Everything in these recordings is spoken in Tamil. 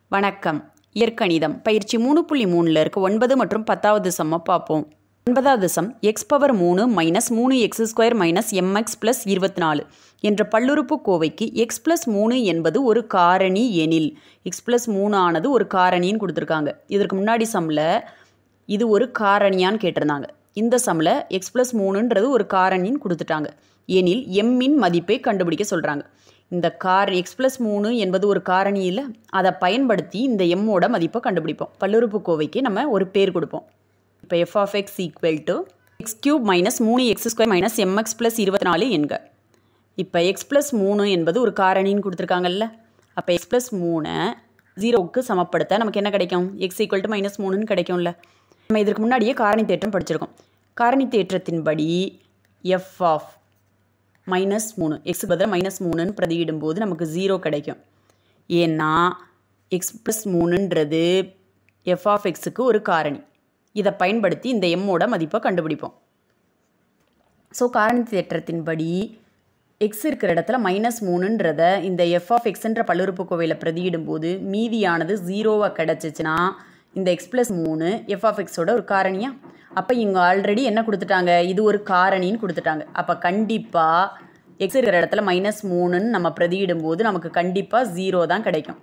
வணக்கம் இயற்கணிதம் பயிற்சி மூணு புள்ளி மூணில் இருக்க ஒன்பது மற்றும் பத்தாவது சம்மை பார்ப்போம் ஒன்பதாவது சம் எக்ஸ் பவர் மூணு மைனஸ் மூணு x square minus m x plus இருபத்தி நாலு என்ற பல்லுறுப்புக்கோவைக்கு எக்ஸ் ப்ளஸ் மூணு என்பது ஒரு காரணி எனில் எக்ஸ் ப்ளஸ் மூணு ஆனது ஒரு காரணின்னு கொடுத்துருக்காங்க இதற்கு முன்னாடி சம்மில் இது ஒரு காரணியான்னு கேட்டிருந்தாங்க இந்த சம்மில் எக்ஸ் ப்ளஸ் மூணுன்றது ஒரு காரணின்னு கொடுத்துட்டாங்க எனில் எம்மின் மதிப்பை கண்டுபிடிக்க சொல்கிறாங்க இந்த கார் எக்ஸ் ப்ளஸ் மூணு என்பது ஒரு காரணி இல்லை அதை பயன்படுத்தி இந்த எம்மோட மதிப்பை கண்டுபிடிப்போம் பல்லுறுப்புக்கோவைக்கு நம்ம ஒரு பேர் கொடுப்போம் இப்போ f of x equal to x cube minus மூணு x square minus m x plus இருபத்தி நாலு என்க இப்போ எக்ஸ் ப்ளஸ் மூணு என்பது ஒரு காரணின்னு கொடுத்துருக்காங்கல்ல அப்போ எக்ஸ் ப்ளஸ் மூணை ஜீரோவுக்கு சமப்படுத்த நமக்கு என்ன கிடைக்கும் எக்ஸ் ஈக்குவல் டு மைனஸ் மூணுன்னு கிடைக்கும்ல நம்ம இதற்கு முன்னாடியே காரணி தேற்றம் படிச்சிருக்கோம் காரணி தேற்றத்தின்படி எஃப் ஆஃப் மைனஸ் மூணு எக்ஸ் பதிலாக மைனஸ் மூணுன்னு பிரதியிடும்போது நமக்கு ஜீரோ கிடைக்கும் ஏன்னா எக்ஸ் ப்ளஸ் மூணுன்றது எஃப் ஆஃப் எக்ஸுக்கு ஒரு காரணி இதை பயன்படுத்தி இந்த எம்மோட மதிப்பை கண்டுபிடிப்போம் ஸோ காரணி தேற்றத்தின்படி எக்ஸ் இருக்கிற இடத்துல மைனஸ் மூணுன்றத இந்த எஃப் ஆஃப் எக்ஸ்ன்ற பல்லுறுப்புக்கோவையில் பிரதியிடும்போது மீதியானது ஜீரோவாக கிடச்சிச்சின்னா இந்த எக்ஸ் ப்ளஸ் மூணு எஃப் ஆஃப் எக்ஸோட ஒரு காரணியா அப்போ இங்கே ஆல்ரெடி என்ன கொடுத்துட்டாங்க இது ஒரு காரணின்னு கொடுத்துட்டாங்க அப்போ கண்டிப்பாக எக்ஸ் இருக்கிற இடத்துல மைனஸ் மூணுன்னு நம்ம பிரதியிடும்போது நமக்கு கண்டிப்பாக ஜீரோ தான் கிடைக்கும்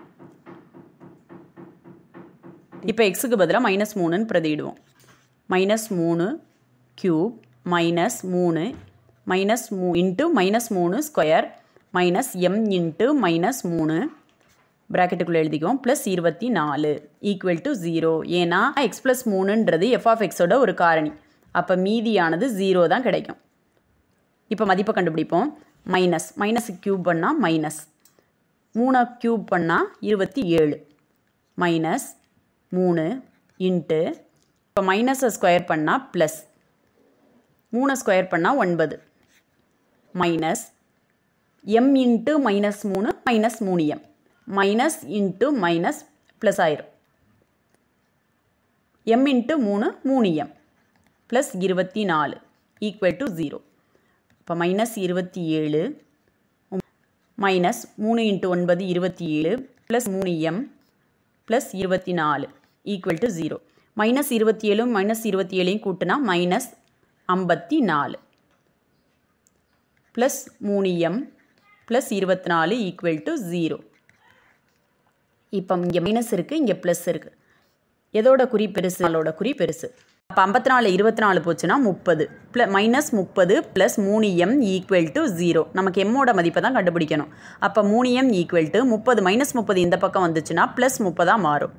இப்போ எக்ஸுக்கு பதிலாக மைனஸ் மூணுன்னு பிரதியிடுவோம் மைனஸ் மூணு க்யூப் மைனஸ் மூணு மைனஸ் மூ இன்ட்டு மைனஸ் மூணு square minus m into minus மூணு ப்ராக்கெட்டுக்குள்ளே எழுதிக்குவோம் ப்ளஸ் இருபத்தி நாலு ஈக்குவல் டு ஜீரோ ஏன்னா எக்ஸ் ப்ளஸ் மூணுன்றது எஃப் ஆஃப் எக்ஸோட ஒரு காரணி அப்போ மீதியானது ஜீரோ தான் கிடைக்கும் இப்போ மதிப்பை கண்டுபிடிப்போம் மைனஸ் மைனஸ் க்யூப் பண்ணால் மைனஸ் மூணை க்யூப் பண்ணால் இருபத்தி ஏழு மைனஸ் மூணு இன்ட்டு இப்போ மைனஸை ஸ்கொயர் பண்ணால் ப்ளஸ் மூணை ஸ்கொயர் பண்ணால் ஒன்பது மைனஸ் எம் இன்ட்டு மைனஸ் மூணு மைனஸ் மூணு m minus into minus plus ஆயிரும் எம் இன்ட்டு மூணு மூணு எம் ப்ளஸ் இருபத்தி நாலு ஈக்குவல் டு ஜீரோ இப்போ மைனஸ் இருபத்தி ஏழு மைனஸ் மூணு இன்ட்டு ஒன்பது இருபத்தி ஏழு ப்ளஸ் மூணு எம் ப்ளஸ் இருபத்தி நாலு ஈக்குவல் டு ஜீரோ மைனஸ் இருபத்தி ஏழும் மைனஸ் இருபத்தி ஏழையும் கூட்டினா மைனஸ் ஐம்பத்தி நாலு ப்ளஸ் மூணு எம் ப்ளஸ் இருபத்தி நாலு ஈக்குவல் டு ஜீரோ இப்போ இங்கே மைனஸ் இருக்குது இங்கே ப்ளஸ் இருக்குது எதோட குறி பெருசு அதோட குறி பெருசு அப்போ ஐம்பத்தி நாலு இருபத்தி நாலு போச்சுன்னா முப்பது ப்ள மைனஸ் முப்பது ப்ளஸ் மூணு எம் ஈக்குவல் டு ஜீரோ நமக்கு எம்மோட மதிப்பை தான் கண்டுபிடிக்கணும் அப்போ மூணு எம் ஈக்குவல் டு முப்பது மைனஸ் முப்பது இந்த பக்கம் வந்துச்சுன்னா ப்ளஸ் முப்பதாக மாறும்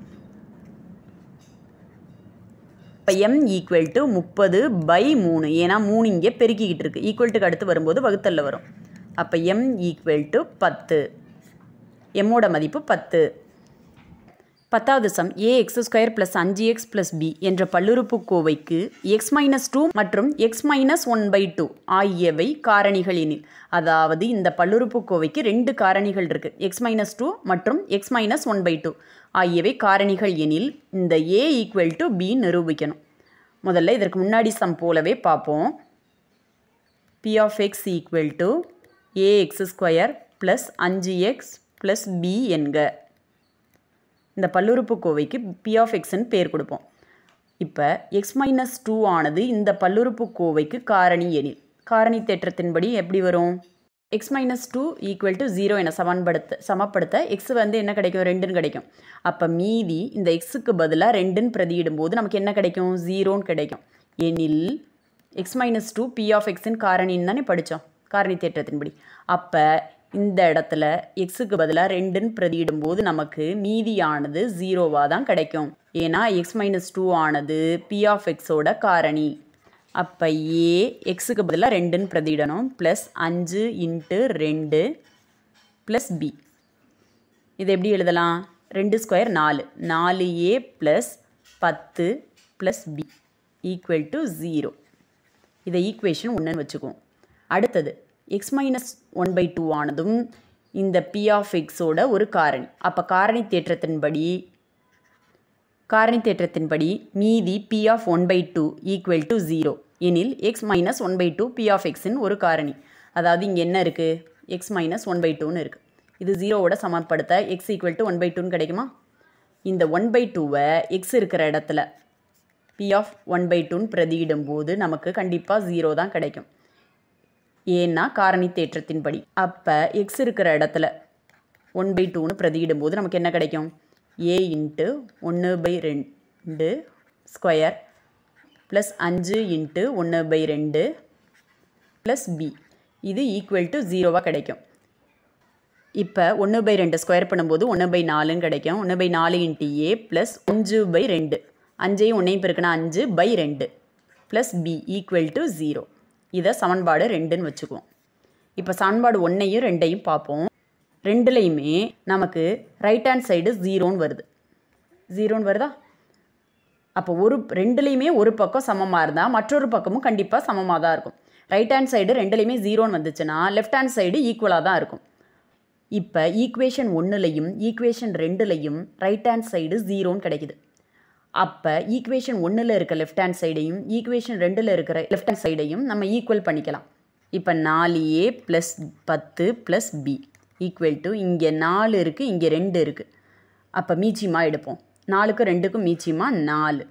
இப்போ எம் ஈக்குவல் டு முப்பது பை மூணு ஏன்னா மூணு இங்கே பெருக்கிக்கிட்டு இருக்கு ஈக்குவல்ட்டுக்கு அடுத்து வரும்போது வகுத்தலில் வரும் அப்போ எம் ஈக்குவல் டு பத்து எம்மோட மதிப்பு பத்து பத்தாவது sum a x square plus அஞ்சு எக்ஸ் ப்ளஸ் பி என்ற பல்லுறுப்புக்கோவைக்கு எக்ஸ் மைனஸ் டூ மற்றும் x minus one by two ஆகியவை காரணிகள் எனில் அதாவது இந்த பல்லுறுப்புக்கோவைக்கு ரெண்டு காரணிகள் இருக்குது எக்ஸ் மைனஸ் டூ மற்றும் x minus one by two ஆகியவை காரணிகள் எனில் இந்த ஏ ஈக்குவல் டு பி நிரூபிக்கணும் முதல்ல இதற்கு முன்னாடி சம் போலவே பார்ப்போம் p of x equal to a x square plus அஞ்சு எக்ஸ் ப்ளஸ் பி என்க இந்த பல்லுறுப்புக்கோவைக்கு பி ஆஃப் எக்ஸ்ன்னு பேர் கொடுப்போம் இப்போ எக்ஸ் மைனஸ் டூ ஆனது இந்த பல்லுறுப்புக்கோவைக்கு காரணி எனில் காரணி தேற்றத்தின்படி எப்படி வரும் x minus two equal to zero என சமன்படுத்த சமப்படுத்த எக்ஸ் வந்து என்ன கிடைக்கும் ரெண்டுன்னு கிடைக்கும் அப்போ மீதி இந்த எக்ஸுக்கு பதிலாக ரெண்டுன்னு பிரதியிடும்போது நமக்கு என்ன கிடைக்கும் ஜீரோன்னு கிடைக்கும் எனில் x minus two p of எக்ஸின் காரணின்னு தானே படித்தோம் காரணி தேற்றத்தின்படி அப்போ இந்த இடத்துல எக்ஸுக்கு பதிலாக ரெண்டுன்னு பிரதியிடும்போது நமக்கு மீதியானது ஜீரோவாக தான் கிடைக்கும் ஏன்னா எக்ஸ் மைனஸ் டூ ஆனது பி ஆஃப் எக்ஸோட காரணி அப்போ ஏ எக்ஸுக்கு பதிலாக ரெண்டுன்னு பிரதியிடணும் ப்ளஸ் அஞ்சு இன்ட்டு ரெண்டு ப்ளஸ் பி இது எப்படி எழுதலாம் ரெண்டு ஸ்கொயர் நாலு நாலு ஏ ப்ளஸ் பத்து plus b equal to zero இதை ஈக்குவேஷன் ஒன்றுன்னு வச்சுக்குவோம் அடுத்தது x minus one by two ஆனதும் இந்த பி ஆஃப் எக்ஸோட ஒரு காரணி அப்போ காரணி தேற்றத்தின்படி காரணி தேற்றத்தின்படி மீதி p of one by two equal to zero எனில் x minus one by two p of எக்ஸின் ஒரு காரணி அதாவது இங்கே என்ன இருக்குது எக்ஸ் மைனஸ் ஒன் பை டூன்னு இருக்குது இது ஜீரோவோட சமப்படுத்த x equal to one by டூன்னு கிடைக்குமா இந்த ஒன் பை டூவை எக்ஸ் இருக்கிற இடத்துல பி ஆஃப் ஒன் பை டூன்னு பிரதியிடும் போது நமக்கு கண்டிப்பாக ஜீரோ தான் கிடைக்கும் ஏன்னா காரணி தேற்றத்தின்படி அப்போ எக்ஸ் இருக்கிற இடத்துல ஒன் பை டூன்னு பிரதியிடும் போது நமக்கு என்ன கிடைக்கும் ஏ இன்ட்டு ஒன்று பை ரெண்டு ஸ்கொயர் ப்ளஸ் அஞ்சு இன்ட்டு ஒன்று பை ரெண்டு ப்ளஸ் பி இது ஈக்குவல் டு ஜீரோவாக கிடைக்கும் இப்போ ஒன்று பை ரெண்டு ஸ்கொயர் பண்ணும்போது ஒன்று பை நாலுன்னு கிடைக்கும் ஒன்று பை நாலு இன்ட்டு ஏ ப்ளஸ் அஞ்சு பை ரெண்டு அஞ்சையும் ஒன்றையும் பெருக்கினா அஞ்சு பை ரெண்டு plus b equal to zero இதை சமன்பாடு ரெண்டுன்னு வச்சுக்குவோம் இப்போ சமன்பாடு ஒன்றையும் ரெண்டையும் பார்ப்போம் ரெண்டுலேயுமே நமக்கு ரைட் ஹேண்ட் சைடு ஜீரோன்னு வருது ஜீரோன்னு வருதா அப்போ ஒரு ரெண்டுலேயுமே ஒரு பக்கம் சமமாக இருந்தால் மற்றொரு பக்கமும் கண்டிப்பாக சமமாக தான் இருக்கும் ரைட் ஹேண்ட் சைடு ரெண்டுலேயுமே ஜீரோன்னு வந்துச்சுன்னா லெஃப்ட் ஹேண்ட் சைடு ஈக்குவலாக தான் இருக்கும் இப்போ ஈக்குவேஷன் ஒன்றுலையும் ஈக்குவேஷன் ரெண்டுலையும் ரைட் ஹேண்ட் சைடு ஜீரோன்னு கிடைக்குது அப்போ ஈக்குவேஷன் ஒன்றில் இருக்க லெஃப்ட் ஹேண்ட் சைடையும் ஈக்குவேஷன் ரெண்டில் இருக்கிற லெஃப்ட் ஹேண்ட் சைடையும் நம்ம ஈக்குவல் பண்ணிக்கலாம் இப்போ நாலு ஏ ப்ளஸ் பத்து ப்ளஸ் பி ஈக்குவல் டு இங்கே நாலு இருக்குது இங்கே ரெண்டு இருக்குது அப்போ மீச்சியமாக எடுப்போம் நாலுக்கும் ரெண்டுக்கும் மீச்சியமாக நாலு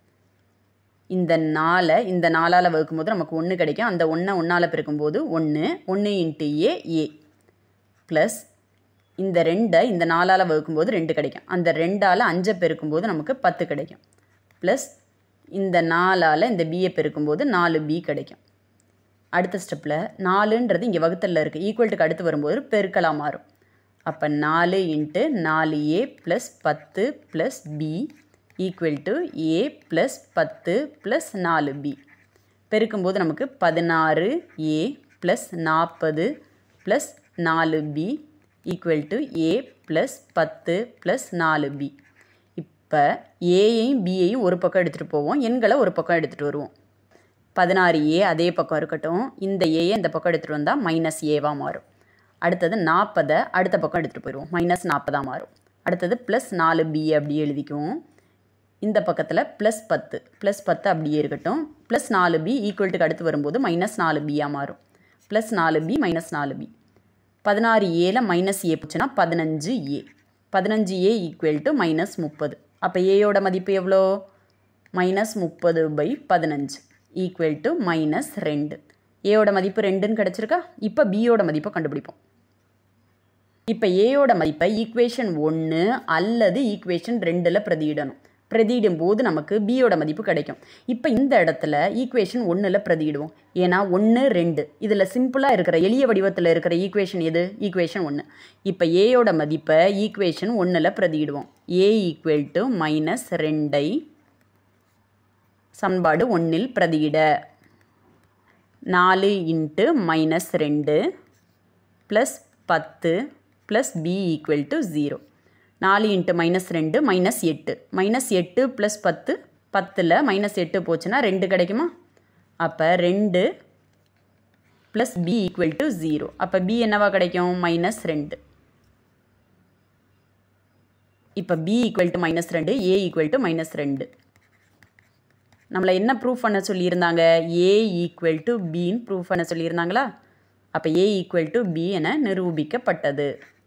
இந்த நாலை இந்த நாலால் வகுக்கும்போது நமக்கு ஒன்று கிடைக்கும் அந்த ஒன்றை ஒன்றால் பெருக்கும்போது ஒன்று ஒன்று இன்ட்டு ஏ ஏ ப்ளஸ் இந்த ரெண்டை இந்த நாலால் வகுக்கும்போது ரெண்டு கிடைக்கும் அந்த ரெண்டால் அஞ்சை பெருக்கும்போது நமக்கு பத்து கிடைக்கும் ப்ளஸ் இந்த நாலால் இந்த பியை பெருக்கும்போது நாலு பி கிடைக்கும் அடுத்த ஸ்டெப்பில் நாலுன்றது இங்கே வகுத்தலில் இருக்குது ஈக்குவல்ட்டுக்கு அடுத்து வரும்போது பெருக்கலாக மாறும் அப்போ நாலு இன்ட்டு நாலு ஏ ப்ளஸ் பத்து plus b equal to a plus பத்து ப்ளஸ் நாலு பி பெருக்கும்போது நமக்கு பதினாறு ஏ ப்ளஸ் நாற்பது ப்ளஸ் நாலு b equal to a plus பத்து ப்ளஸ் நாலு பி இப்போ ஏயையும் பியையும் ஒரு பக்கம் எடுத்துகிட்டு போவோம் எண்களை ஒரு பக்கம் எடுத்துகிட்டு வருவோம் பதினாறு ஏ அதே பக்கம் இருக்கட்டும் இந்த ஏயை இந்த பக்கம் எடுத்துகிட்டு வந்தால் மைனஸ் ஏவாக மாறும் அடுத்தது நாற்பதை அடுத்த பக்கம் எடுத்துகிட்டு போயிடுவோம் மைனஸ் நாற்பதாக மாறும் அடுத்தது ப்ளஸ் நாலு பி அப்படி எழுதிக்குவோம் இந்த பக்கத்தில் ப்ளஸ் பத்து ப்ளஸ் பத்து அப்படியே இருக்கட்டும் ப்ளஸ் நாலு பி ஈக்குவல்ட்டுக்கு அடுத்து வரும்போது மைனஸ் நாலு பியாக மாறும் ப்ளஸ் நாலு பி மைனஸ் நாலு பி பதினாறு ஏல மைனஸ் ஏ போச்சுன்னா பதினஞ்சு ஏ பதினஞ்சு ஏ ஈக்குவல் டு மைனஸ் முப்பது அப்போ ஏயோட மதிப்பு எவ்வளோ மைனஸ் முப்பது பை பதினஞ்சு ஈக்குவல் டு மைனஸ் ரெண்டு ஏயோட மதிப்பு ரெண்டுன்னு கிடச்சிருக்கா இப்போ பியோட மதிப்பை கண்டுபிடிப்போம் இப்போ ஏயோட மதிப்பை ஈக்குவேஷன் ஒன்று அல்லது ஈக்குவேஷன் ரெண்டில் பிரதியிடணும் பிரதியிடும் போது நமக்கு பியோட மதிப்பு கிடைக்கும் இப்போ இந்த இடத்துல ஈக்குவேஷன் ஒன்றில் பிரதியிடுவோம் ஏன்னா ஒன்று ரெண்டு இதில் சிம்பிளாக இருக்கிற எளிய வடிவத்தில் இருக்கிற ஈக்குவேஷன் எது ஈக்குவேஷன் ஒன்று இப்போ ஏயோட மதிப்பை ஈக்குவேஷன் ஒன்றில் பிரதியிடுவோம் ஏ ஈக்குவல் டு மைனஸ் ரெண்டை சமன்பாடு ஒன்றில் பிரதியிட நாலு இன்ட்டு மைனஸ் ரெண்டு ப்ளஸ் பத்து plus b equal to zero நாலு இன்ட்டு மைனஸ் ரெண்டு மைனஸ் எட்டு மைனஸ் எட்டு ப்ளஸ் பத்து பத்தில் மைனஸ் எட்டு போச்சுன்னா ரெண்டு கிடைக்குமா அப்போ ரெண்டு plus b equal to zero அப்போ பி என்னவா கிடைக்கும் மைனஸ் ரெண்டு இப்போ பி ஈக்குவல் டு மைனஸ் ரெண்டு ஏ ஈக்குவல் டு மைனஸ் ரெண்டு நம்மளை என்ன ப்ரூஃப் பண்ண சொல்லியிருந்தாங்க ஏ ஈக்குவல் டு பின்னு ப்ரூஃப் பண்ண சொல்லியிருந்தாங்களா அப்போ ஏ ஈக்குவல் டு பி என நிரூபிக்கப்பட்டது